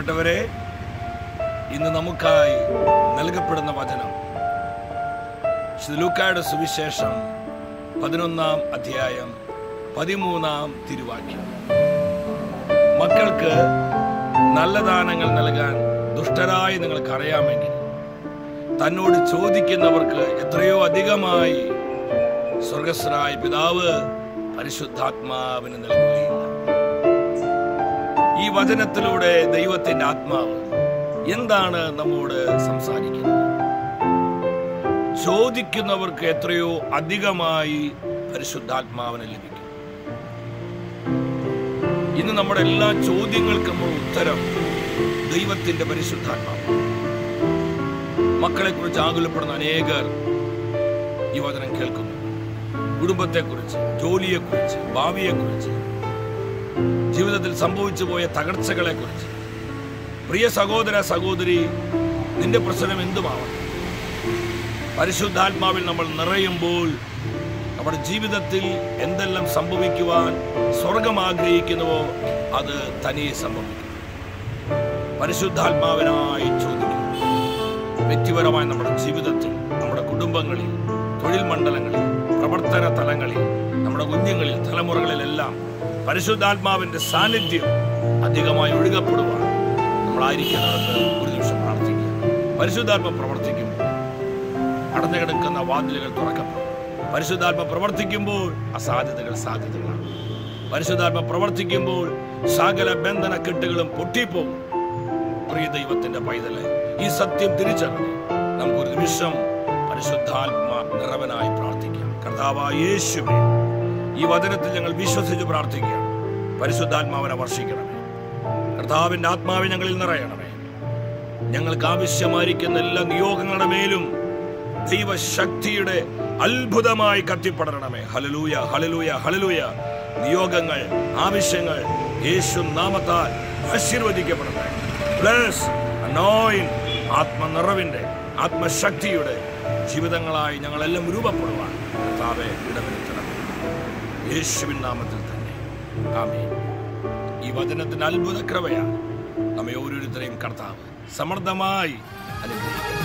പ്രിയപ്പെട്ടവരെ ഇന്ന് നമുക്കായി നൽകപ്പെടുന്ന വചനം ലൂക്കായുടെ സുവിശേഷം പതിനൊന്നാം അധ്യായം പതിമൂന്നാം തിരുവാക്യം മക്കൾക്ക് നല്ല ദാനങ്ങൾ നൽകാൻ ദുഷ്ടരായി നിങ്ങൾക്ക് അറിയാമെങ്കിൽ തന്നോട് ചോദിക്കുന്നവർക്ക് എത്രയോ അധികമായി സ്വർഗസ്വനായ പിതാവ് പരിശുദ്ധാത്മാവിന് നൽകുകയില്ല ഈ വചനത്തിലൂടെ ദൈവത്തിന്റെ ആത്മാവ് എന്താണ് നമ്മോട് സംസാരിക്കുന്നത് ചോദിക്കുന്നവർക്ക് എത്രയോ അധികമായി പരിശുദ്ധാത്മാവിന് ലഭിക്കും ഇന്ന് നമ്മുടെ എല്ലാ ചോദ്യങ്ങൾക്കും ഉത്തരം ദൈവത്തിന്റെ പരിശുദ്ധാത്മാവ് മക്കളെ കുറിച്ച് ആകുലപ്പെടുന്ന അനേകർ ഈ വചനം കേൾക്കുന്നു കുടുംബത്തെക്കുറിച്ച് ജോലിയെക്കുറിച്ച് ഭാവിയെക്കുറിച്ച് ജീവിതത്തിൽ സംഭവിച്ചു പോയ തകർച്ചകളെ കുറിച്ച് പ്രിയ സഹോദര സഹോദരി നിന്റെ പ്രശ്നം എന്തുമാവണം പരിശുദ്ധാത്മാവിൽ നമ്മൾ നിറയുമ്പോൾ നമ്മുടെ ജീവിതത്തിൽ എന്തെല്ലാം സംഭവിക്കുവാൻ സ്വർഗം ആഗ്രഹിക്കുന്നുവോ അത് തനിയെ സംഭവിക്കും പരിശുദ്ധാത്മാവിനായി ചോദിക്കും വ്യക്തിപരമായി നമ്മുടെ ജീവിതത്തിൽ നമ്മുടെ കുടുംബങ്ങളിൽ തൊഴിൽ മണ്ഡലങ്ങളിൽ പ്രവർത്തന തലങ്ങളിൽ നമ്മുടെ കുഞ്ഞുങ്ങളിൽ തലമുറകളിലെല്ലാം പരിശുദ്ധാത്മാവിന്റെ സാന്നിധ്യം അധികമായി ഒഴുകപ്പെടുവാൻ നമ്മളായിരിക്കുന്നിടത്ത് ഒരു നിമിഷം പ്രാർത്ഥിക്കുക പരിശുദ്ധാത്മ പ്രവർത്തിക്കുമ്പോൾ അടഞ്ഞു കിടക്കുന്ന വാതിലുകൾ തുറക്കപ്പെടും പരിശുദ്ധാത്മ പ്രവർത്തിക്കുമ്പോൾ അസാധ്യതകൾ സാധ്യതകളാണ് പരിശുദ്ധാത്മ പ്രവർത്തിക്കുമ്പോൾ സകല ബന്ധന കെട്ടുകളും പൊട്ടിപ്പോകും പ്രിയ ദൈവത്തിന്റെ പൈതലെ ഈ സത്യം തിരിച്ചറിഞ്ഞ് നമുക്കൊരു നിമിഷം പരിശുദ്ധാത്മ നിറവനായി പ്രാർത്ഥിക്കാം കർത്താവായ യേശുവേ ഈ വചനത്തിൽ ഞങ്ങൾ വിശ്വസിച്ച് പ്രാർത്ഥിക്കുക പരിശുദ്ധാത്മാവിനെ വർഷിക്കണമേ കർത്താവിന്റെ ആത്മാവിനെ ഞങ്ങളിൽ നിറയണമേ ഞങ്ങൾക്ക് ആവശ്യമായിരിക്കുന്ന എല്ലാ നിയോഗങ്ങളുടെ മേലും ദൈവശക്തിയുടെ അത്ഭുതമായി കത്തിപ്പടരണമേ ഹലലൂയ ഹലലൂയ ഹലലൂയ നിയോഗങ്ങൾ ആവശ്യങ്ങൾ യേശു നാമത്താൽ ആശീർവദിക്കപ്പെടട്ടെ ബ്ലസ് അനോയിൻ ആത്മനിറവിന്റെ ആത്മശക്തിയുടെ ജീവിതങ്ങളായി ഞങ്ങളെല്ലാം രൂപപ്പെടുവാൻ കർത്താവെ ഇടവരുത്തണം യേശുവിൻ നാമത്തിൽ തന്നെ ആമേൻ ഈ വചനത്തിന് അത്ഭുത കൃപയാണ് നമ്മെ ഓരോരുത്തരെയും കർത്താവ് സമർത്ഥമായി അനുഗ്രഹിക്കും